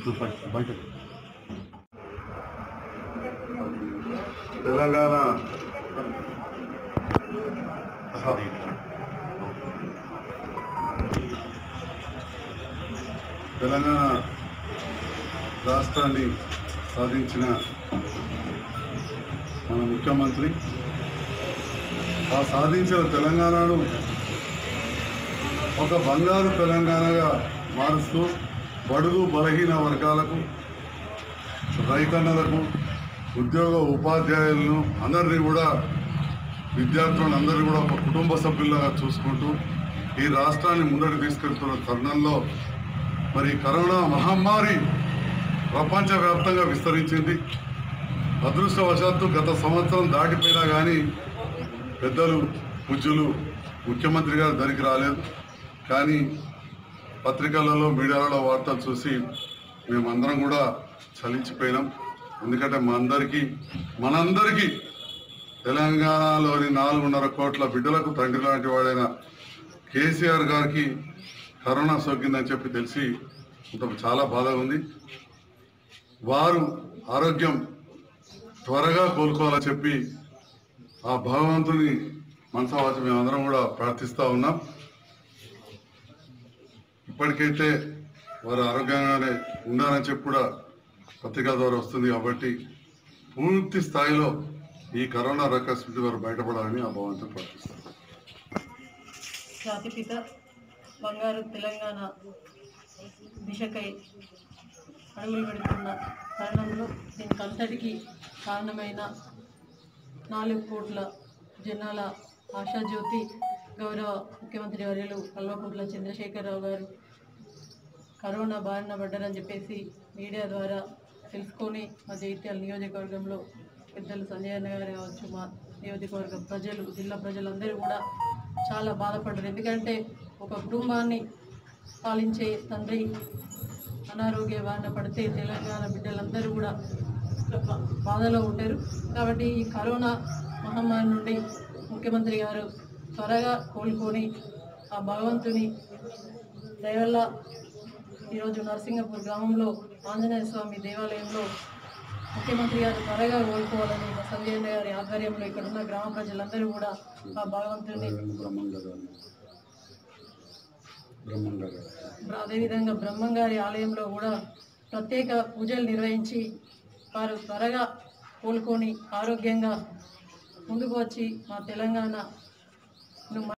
బయట తెలంగాణ తెలంగాణ రాష్ట్రాన్ని సాధించిన మన ముఖ్యమంత్రి ఆ సాధించిన తెలంగాణను ఒక బంగారు తెలంగాణగా మారుస్తూ బడుగు బలహీన వర్గాలకు రైతన్నలకు ఉద్యోగ ఉపాధ్యాయులను అందరినీ కూడా విద్యార్థులను అందరినీ కూడా ఒక కుటుంబ సభ్యులుగా చూసుకుంటూ ఈ రాష్ట్రాన్ని ముందరికి తీసుకెళ్తున్న తరుణంలో మరి కరోనా మహమ్మారి ప్రపంచవ్యాప్తంగా విస్తరించింది అదృష్టవశాత్తు గత సంవత్సరం దాటిపోయినా కానీ పెద్దలు పూజ్యులు ముఖ్యమంత్రి గారు దరికి రాలేదు కానీ పత్రికలలో మీడియాలలో వార్తలు చూసి మేమందరం కూడా చలించిపోయినాం ఎందుకంటే మా అందరికీ మనందరికీ తెలంగాణలోని నాలుగున్నర కోట్ల బిడ్డలకు తండ్రి లాంటి వాడైన కేసీఆర్ గారికి కరోనా సోకిందని చెప్పి తెలిసి కొంత చాలా బాధగా ఉంది వారు ఆరోగ్యం త్వరగా కోలుకోవాలని చెప్పి ఆ భగవంతుని మనసవాచి మేమందరం కూడా ప్రార్థిస్తూ ఉన్నాం ఇప్పటికైతే వారు ఆరోగ్యంగానే ఉన్నారని చెప్పి కూడా పత్రికా ద్వారా వస్తుంది కాబట్టి పూర్తి స్థాయిలో ఈ కరోనా రకస్ నుంచి వారు బయటపడాలని ఆ భగవంతుని ప్రార్థిస్తాం జాతిపిత బంగారు తెలంగాణ దిశకై అడుగులు పెడుతున్న తరుణంలో దీనికి అంతటికీ కారణమైన నాలుగు కోట్ల జనాల ఆశాజ్యోతి గౌరవ ముఖ్యమంత్రి వర్యులు కల్వకుంట్ల చంద్రశేఖరరావు గారు కరోనా బారిన పడ్డారని చెప్పేసి మీడియా ద్వారా తెలుసుకొని మా జైత్యాల నియోజకవర్గంలో పెద్దలు సంజయ్ అన్న గారు కావచ్చు మా నియోజకవర్గ ప్రజలు జిల్లా ప్రజలందరూ కూడా చాలా బాధపడ్డారు ఎందుకంటే ఒక కుటుంబాన్ని పాలించే తండ్రి అనారోగ్య బారిన పడితే తెలంగాణ బిడ్డలందరూ కూడా బాధలో ఉంటారు కాబట్టి ఈ కరోనా మహమ్మారి నుండి ముఖ్యమంత్రి గారు త్వరగా కోలుకొని ఆ భగవంతుని దయవల్ల ఈరోజు నరసింగపూర్ గ్రామంలో ఆంజనేయ స్వామి దేవాలయంలో ముఖ్యమంత్రి గారు త్వరగా కోలుకోవాలని మా సంజయ్ అన్న గారి ఆధ్వర్యంలో ఇక్కడ ఉన్న గ్రామ ప్రజలందరూ కూడా ఆ భగవంతుని అదేవిధంగా బ్రహ్మంగారి ఆలయంలో కూడా ప్రత్యేక పూజలు నిర్వహించి వారు త్వరగా కోలుకొని ఆరోగ్యంగా ముందుకు వచ్చి మా తెలంగాణ